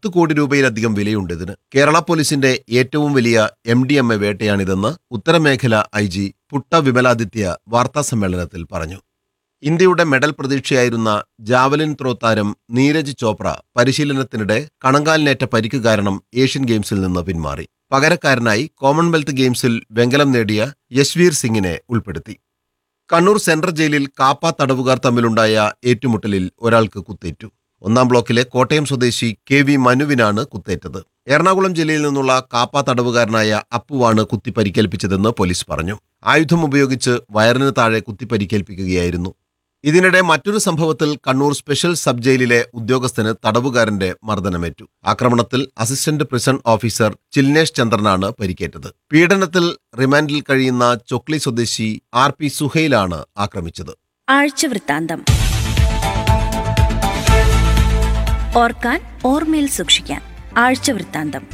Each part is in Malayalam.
പത്ത് കോടി രൂപയിലധികം വിലയുണ്ട് ഇതിന് കേരള പോലീസിന്റെ ഏറ്റവും വലിയ എം ഡി എം എ വേട്ടയാണിതെന്ന് ഉത്തരമേഖല ഐ ജി പുട്ട വിമലാദിത്യ വാർത്താസമ്മേളനത്തിൽ പറഞ്ഞു ഇന്ത്യയുടെ മെഡൽ പ്രതീക്ഷയായിരുന്ന ജാവലിൻ ത്രോ താരം നീരജ് ചോപ്ര പരിശീലനത്തിനിടെ കണങ്കാലിനേറ്റ പരിക്ക് കാരണം ഏഷ്യൻ ഗെയിംസിൽ നിന്ന് പിന്മാറി പകരക്കാരനായി കോമൺവെൽത്ത് ഗെയിംസിൽ വെങ്കലം നേടിയ യശ്വീർ സിംഗിനെ ഉൾപ്പെടുത്തി കണ്ണൂർ സെൻട്രൽ ജയിലിൽ കാപ്പ തടവുകാർ തമ്മിലുണ്ടായ ഏറ്റുമുട്ടലിൽ ഒരാൾക്ക് കുത്തേറ്റു ഒന്നാം ബ്ലോക്കിലെ കോട്ടയം സ്വദേശി കെ വി മനുവിനാണ് കുത്തേറ്റത് എറണാകുളം ജില്ലയിൽ നിന്നുള്ള കാപ്പ തടവുകാരനായ അപ്പുവാണ് കുത്തി പരിക്കേൽപ്പിച്ചതെന്ന് പോലീസ് പറഞ്ഞു ആയുധം ഉപയോഗിച്ച് വയറിന് താഴെ കുത്തി പരിക്കേൽപ്പിക്കുകയായിരുന്നു ഇതിനിടെ മറ്റൊരു സംഭവത്തിൽ കണ്ണൂർ സ്പെഷ്യൽ സബ് ജയിലിലെ ഉദ്യോഗസ്ഥന് തടവുകാരന്റെ മർദ്ദനമേറ്റു ആക്രമണത്തിൽ അസിസ്റ്റന്റ് പ്രിസൺ ഓഫീസർ ചിൽനേഷ് ചന്ദ്രനാണ് പരിക്കേറ്റത് പീഡനത്തിൽ റിമാൻഡിൽ കഴിയുന്ന ചൊക്ലി സ്വദേശി ആർ പി സുഹൈലാണ് ആക്രമിച്ചത് ആഴ്ചവൃത്താന്തം ഓർക്കാൻ ഓർമ്മയിൽ സൂക്ഷിക്കാൻ ആഴ്ചവൃത്താന്തം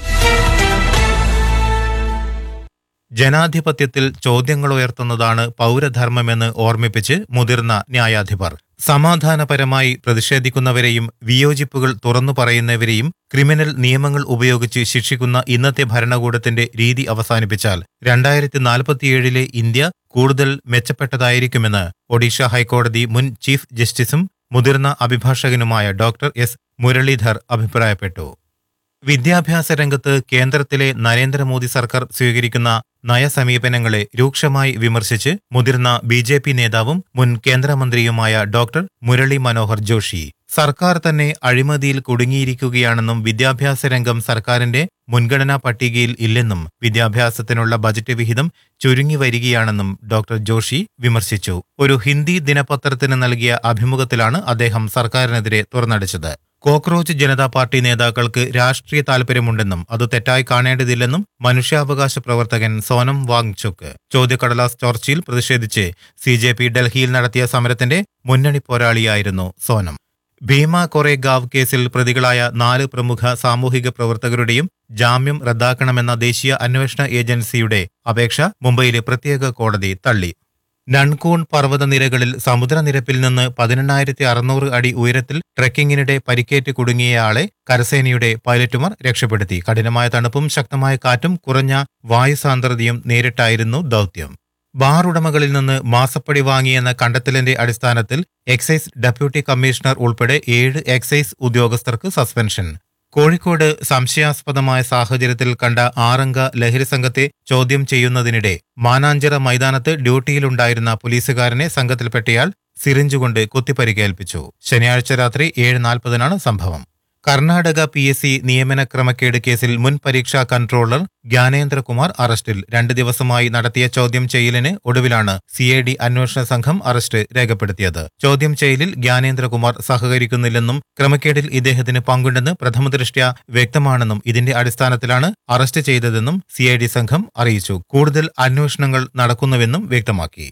ജനാധിപത്യത്തിൽ ചോദ്യങ്ങളുയർത്തുന്നതാണ് പൗരധർമ്മമെന്ന് ഓർമ്മിപ്പിച്ച് മുതിർന്ന ന്യായാധിപർ സമാധാനപരമായി പ്രതിഷേധിക്കുന്നവരെയും വിയോജിപ്പുകൾ തുറന്നു പറയുന്നവരെയും ക്രിമിനൽ നിയമങ്ങൾ ഉപയോഗിച്ച് ശിക്ഷിക്കുന്ന ഇന്നത്തെ ഭരണകൂടത്തിന്റെ രീതി അവസാനിപ്പിച്ചാൽ രണ്ടായിരത്തി നാൽപ്പത്തിയേഴിലെ ഇന്ത്യ കൂടുതൽ മെച്ചപ്പെട്ടതായിരിക്കുമെന്ന് ഒഡീഷ ഹൈക്കോടതി മുൻ ചീഫ് ജസ്റ്റിസും മുതിർന്ന അഭിഭാഷകനുമായ ഡോക്ടർ എസ് മുരളീധർ അഭിപ്രായപ്പെട്ടു വിദ്യാഭ്യാസ രംഗത്ത് കേന്ദ്രത്തിലെ നരേന്ദ്രമോദി സർക്കാർ സ്വീകരിക്കുന്ന നയസമീപനങ്ങളെ രൂക്ഷമായി വിമർശിച്ച് മുതിർന്ന ബി ജെ പി നേതാവും മുൻ കേന്ദ്രമന്ത്രിയുമായ ഡോക്ടർ മുരളി മനോഹർ ജോഷി സർക്കാർ തന്നെ അഴിമതിയിൽ കുടുങ്ങിയിരിക്കുകയാണെന്നും വിദ്യാഭ്യാസ രംഗം സർക്കാരിന്റെ മുൻഗണനാ പട്ടികയിൽ ഇല്ലെന്നും വിദ്യാഭ്യാസത്തിനുള്ള ബജറ്റ് വിഹിതം ചുരുങ്ങി വരികയാണെന്നും ഡോക്ടർ ജോഷി വിമർശിച്ചു ഒരു ഹിന്ദി ദിനപത്രത്തിന് നൽകിയ അഭിമുഖത്തിലാണ് അദ്ദേഹം സർക്കാരിനെതിരെ തുറന്നടിച്ചത് കോക്രോച്ച് ജനതാ പാർട്ടി നേതാക്കൾക്ക് രാഷ്ട്രീയ താൽപര്യമുണ്ടെന്നും അത് തെറ്റായി കാണേണ്ടതില്ലെന്നും മനുഷ്യാവകാശ പ്രവർത്തകൻ സോനം വാങ്ചുക്ക് ചോദ്യക്കടലാസ് ചോർച്ചയിൽ പ്രതിഷേധിച്ച് സി ജെ പി ഡൽഹിയിൽ നടത്തിയ സമരത്തിന്റെ മുന്നണി പോരാളിയായിരുന്നു സോനം ഭീമ കൊറേഗാവ് കേസിൽ പ്രതികളായ നാല് പ്രമുഖ സാമൂഹിക പ്രവർത്തകരുടെയും ജാമ്യം റദ്ദാക്കണമെന്ന ദേശീയ അന്വേഷണ ഏജൻസിയുടെ അപേക്ഷ മുംബൈയിലെ പ്രത്യേക കോടതി തള്ളി നൺകൂൺ പർവ്വതനിരകളിൽ സമുദ്രനിരപ്പിൽ നിന്ന് പതിനെണ്ണായിരത്തി അറുന്നൂറ് അടി ഉയരത്തിൽ ട്രെക്കിങ്ങിനിടെ പരിക്കേറ്റ് കുടുങ്ങിയയാളെ കരസേനയുടെ പൈലറ്റുമാർ രക്ഷപ്പെടുത്തി കഠിനമായ തണുപ്പും ശക്തമായ കാറ്റും കുറഞ്ഞ വായുസാന്ദ്രതയും നേരിട്ടായിരുന്നു ദൗത്യം ബാർ ഉടമകളിൽ നിന്ന് മാസപ്പടി വാങ്ങിയെന്ന കണ്ടെത്തലിന്റെ അടിസ്ഥാനത്തിൽ എക്സൈസ് ഡെപ്യൂട്ടി കമ്മീഷണർ ഉൾപ്പെടെ ഏഴ് എക്സൈസ് ഉദ്യോഗസ്ഥർക്ക് സസ്പെൻഷൻ കോഴിക്കോട് സംശയാസ്പദമായ സാഹചര്യത്തിൽ കണ്ട ആറംഗ ലഹരി സംഘത്തെ ചോദ്യം ചെയ്യുന്നതിനിടെ മാനാഞ്ചിറ മൈതാനത്ത് ഡ്യൂട്ടിയിലുണ്ടായിരുന്ന പോലീസുകാരനെ സംഘത്തിൽപ്പെട്ടയാൾ സിറിഞ്ചുകൊണ്ട് കുത്തിപ്പരിക്കേൽപ്പിച്ചു ശനിയാഴ്ച രാത്രി ഏഴ് നാൽപ്പതിനാണ് സംഭവം കർണാടക പി എസ് സി നിയമന ക്രമക്കേട് കേസിൽ മുൻ പരീക്ഷാ കൺട്രോളർ ജ്ഞാനേന്ദ്രകുമാർ അറസ്റ്റിൽ രണ്ട് ദിവസമായി നടത്തിയ ചോദ്യം ചെയ്യലിന് ഒടുവിലാണ് സി ഐ ഡി അന്വേഷണ സംഘം അറസ്റ്റ് രേഖപ്പെടുത്തിയത് ചോദ്യം ചെയ്യലിൽ ജ്ഞാനേന്ദ്രകുമാർ സഹകരിക്കുന്നില്ലെന്നും ക്രമക്കേടിൽ ഇദ്ദേഹത്തിന് പങ്കുണ്ടെന്ന് പ്രഥമദൃഷ്ട്യാ വ്യക്തമാണെന്നും ഇതിന്റെ അടിസ്ഥാനത്തിലാണ് അറസ്റ്റ് ചെയ്തതെന്നും സി ഐ ഡി സംഘം അറിയിച്ചു കൂടുതൽ അന്വേഷണങ്ങൾ നടക്കുന്നുവെന്നും വ്യക്തമാക്കി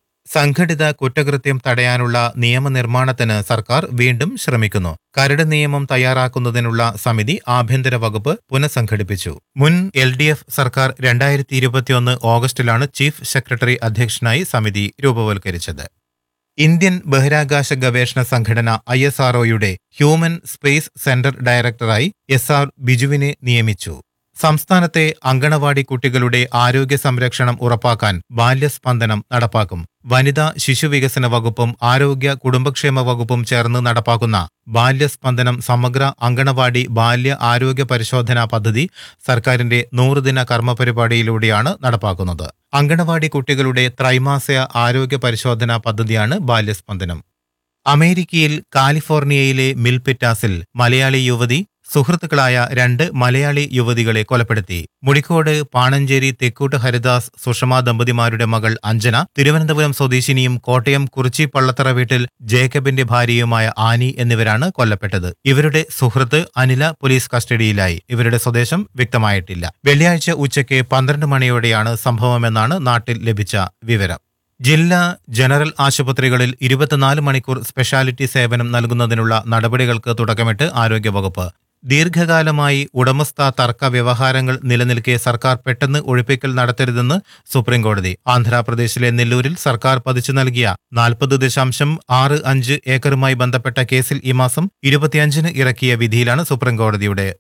സംഘടിത കുറ്റകൃത്യം തടയാനുള്ള നിയമനിർമ്മാണത്തിന് സർക്കാർ വീണ്ടും ശ്രമിക്കുന്നു കരട് നിയമം തയ്യാറാക്കുന്നതിനുള്ള സമിതി ആഭ്യന്തര വകുപ്പ് പുനഃസംഘടിപ്പിച്ചു മുൻ എൽ ഡി എഫ് സർക്കാർ രണ്ടായിരത്തി ഇരുപത്തിയൊന്ന് ഓഗസ്റ്റിലാണ് ചീഫ് സെക്രട്ടറി അധ്യക്ഷനായി സമിതി രൂപവൽക്കരിച്ചത് ഇന്ത്യൻ ബഹിരാകാശ ഗവേഷണ സംഘടന ഐ എസ് ആർഒയുടെ ഹ്യൂമൻ സ്പേസ് സെന്റർ ഡയറക്ടറായി എസ് ആർ ബിജുവിനെ നിയമിച്ചു സംസ്ഥാനത്തെ അങ്കണവാടി കുട്ടികളുടെ ആരോഗ്യ സംരക്ഷണം ഉറപ്പാക്കാൻ ബാല്യസ്പന്ദനം നടപ്പാക്കും വനിതാ ശിശുവികസന വകുപ്പും ആരോഗ്യ കുടുംബക്ഷേമ വകുപ്പും ചേർന്ന് നടപ്പാക്കുന്ന ബാല്യസ്പന്ദനം സമഗ്ര അങ്കണവാടി ബാല്യ ആരോഗ്യ പരിശോധനാ പദ്ധതി സർക്കാരിന്റെ നൂറുദിന കർമ്മ പരിപാടിയിലൂടെയാണ് നടപ്പാക്കുന്നത് അങ്കണവാടി കുട്ടികളുടെ ത്രൈമാസിക ആരോഗ്യ പരിശോധനാ പദ്ധതിയാണ് ബാല്യസ്പന്ദനം അമേരിക്കയിൽ കാലിഫോർണിയയിലെ മിൽപിറ്റാസിൽ മലയാളി യുവതി സുഹൃത്തുക്കളായ രണ്ട് മലയാളി യുവതികളെ കൊലപ്പെടുത്തി മുടിക്കോട് പാണഞ്ചേരി തെക്കൂട്ട് ഹരിദാസ് സുഷമ ദമ്പതിമാരുടെ മകൾ അഞ്ജന തിരുവനന്തപുരം സ്വദേശിനിയും കോട്ടയം കുറിച്ചി പള്ളത്തറ വീട്ടിൽ ജേക്കബിന്റെ ഭാര്യയുമായ ആനി എന്നിവരാണ് കൊല്ലപ്പെട്ടത് ഇവരുടെ സുഹൃത്ത് അനില പോലീസ് കസ്റ്റഡിയിലായി ഇവരുടെ സ്വദേശം വ്യക്തമായിട്ടില്ല വെള്ളിയാഴ്ച ഉച്ചയ്ക്ക് പന്ത്രണ്ട് മണിയോടെയാണ് സംഭവമെന്നാണ് നാട്ടിൽ ലഭിച്ച വിവരം ജില്ലാ ജനറൽ ആശുപത്രികളിൽ ഇരുപത്തിനാല് മണിക്കൂർ സ്പെഷ്യാലിറ്റി സേവനം നൽകുന്നതിനുള്ള നടപടികൾക്ക് തുടക്കമിട്ട് ആരോഗ്യവകുപ്പ് ദീർഘകാലമായി ഉടമസ്ഥ തർക്ക വ്യവഹാരങ്ങൾ നിലനിൽക്കെ സർക്കാർ പെട്ടെന്ന് ഒഴിപ്പിക്കൽ നടത്തരുതെന്ന് സുപ്രീംകോടതി ആന്ധ്രാപ്രദേശിലെ നെല്ലൂരിൽ സർക്കാർ പതിച്ചു നൽകിയ നാൽപ്പത് ദശാംശം ആറ് അഞ്ച് ഏക്കറുമായി ബന്ധപ്പെട്ട കേസിൽ ഈ മാസം ഇരുപത്തിയഞ്ചിന് ഇറക്കിയ വിധിയിലാണ് സുപ്രീംകോടതിയുടെ